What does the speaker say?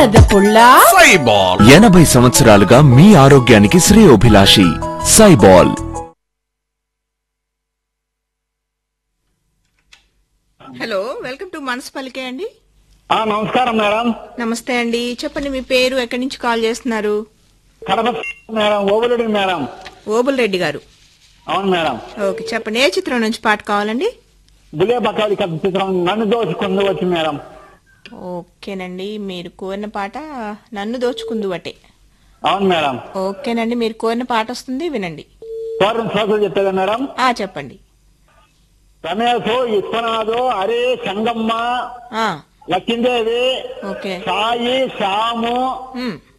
బురద పుల్ల సైబాల్ ఎనభై సంవత్సరాలుగా మీ ఆరోగ్యానికి శ్రేయోభిలాషి సైబాల్ హలో వెల్కమ్ టు మనసు పలికే అండి ఆ నమస్కారం మేడం నమస్తే అండి చెప్పండి మీ పేరు ఎక్కడి నుంచి కాల్ చేస్తున్నారు కడప మేడం ఓబులుడి మేడం ఓబుల్ రెడ్డి గారు అవును మేడం ఓకే చెప్పండి ఏ చిత్రం నుంచి పాట కావాలండి బులే బకాలి కథ చిత్రం నన్ను దోచుకుంది వచ్చి మేడం ఓకేనండి మీరు కోరిన పాట నన్ను దోచుకుందు బట్టే అవును మేడం ఓకేనండి మీరు కోరిన పాట వస్తుంది వినండి పూర్వం శ్రోతలు చెప్పేదా మేడం ఆ చెప్పండి రమేష్ విశ్వనాథు హరే సంగమ్మ ఆ లక్ష్మీదేవి ఓకే సాయి శ్యాము ఉమ్,